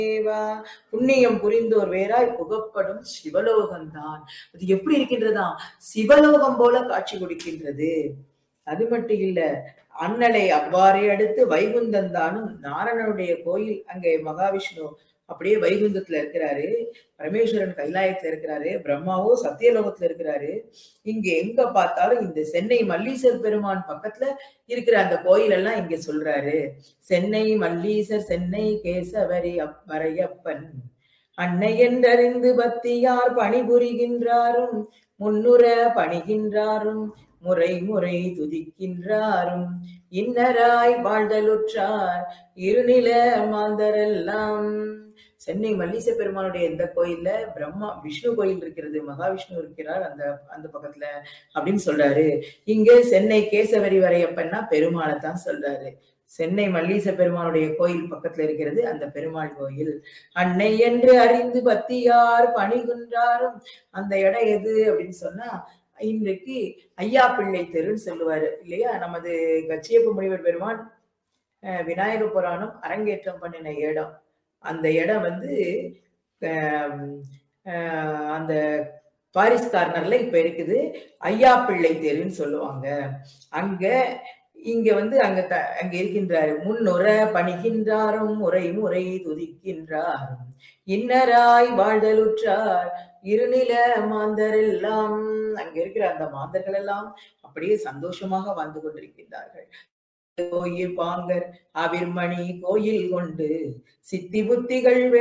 தேவா புண்ணியம் புரிந்தோர் வேறாய் புகப்படும் சிவலோகம்தான் அது எப்படி இருக்கின்றதாம் சிவலோகம் போல காட்சி கொடுக்கின்றது அது மட்டும் இல்ல அண்ணலை அவ்வாறே அடுத்து வைகுந்தம் தானும் நாரணனுடைய கோயில் அங்கே மகாவிஷ்ணு அப்படியே வைகுந்தத்துல இருக்கிறாரு பரமேஸ்வரன் கைலாயத்துல இருக்கிறாரு பிரம்மாவோ சத்தியலோகத்துல இருக்கிறாரு இங்க எங்க பார்த்தாலும் இந்த சென்னை மல்லீசர் பெருமான் பக்கத்துல இருக்கிற அந்த கோயில் எல்லாம் இங்க சொல்றாரு சென்னை மல்லீசர் சென்னை கேசவரி அப்பரையப்பன் அன்னை என்றறிந்து பக்தியார் பணிபுரிகின்றாரும் முன்னுர பணிகின்றாரும் முறை முறை துதிக்கின்றாரும் இன்னராய் வாழ்தலுற்றார் இருநில மாந்தரெல்லாம் சென்னை மல்லீச பெருமானுடைய இந்த கோயில்ல பிரம்மா விஷ்ணு கோயில் இருக்கிறது மகாவிஷ்ணு இருக்கிறார் அந்த அந்த பக்கத்துல அப்படின்னு சொல்றாரு இங்க சென்னை கேசவரி வரையப்பன்னா பெருமாளை தான் சொல்றாரு சென்னை மல்லீச பெருமானுடைய கோயில் பக்கத்துல இருக்கிறது அந்த பெருமாள் கோயில் அன்னை என்று அறிந்து பத்தியார் பணிகின்றாரும் அந்த இடம் எது அப்படின்னு சொன்னா இன்றைக்கு ஐயா பிள்ளை தெருன்னு சொல்லுவாரு இல்லையா நமது கச்சியப்ப முனிவர் பெருமான் அஹ், விநாயக புராணம் அரங்கேற்றம் பண்ணின இடம் அந்த இடம் வந்து ஆம், ஆஹ், அந்த பாரிஸ் கார்னர்ல இப்ப இருக்குது ஐயா பிள்ளை தெருன்னு சொல்லுவாங்க அங்க இங்க வந்து அங்க த- அங்க இருக்கின்றாரு முன்னுற பணிகின்றாரும் முறை முறை துதிக்கின்றாரும் இன்னராய் வாழ்தலுற்றார் இருநில மாந்தர் எல்லாம் அங்க இருக்கிற அந்த மாந்தர்கள் எல்லாம் அப்படியே சந்தோஷமாக வாழ்ந்து கொண்டிருக்கின்றார்கள் கோயில் பாங்கர் அவிர்மணி கோயில் கொண்டு சித்தி புத்திகள்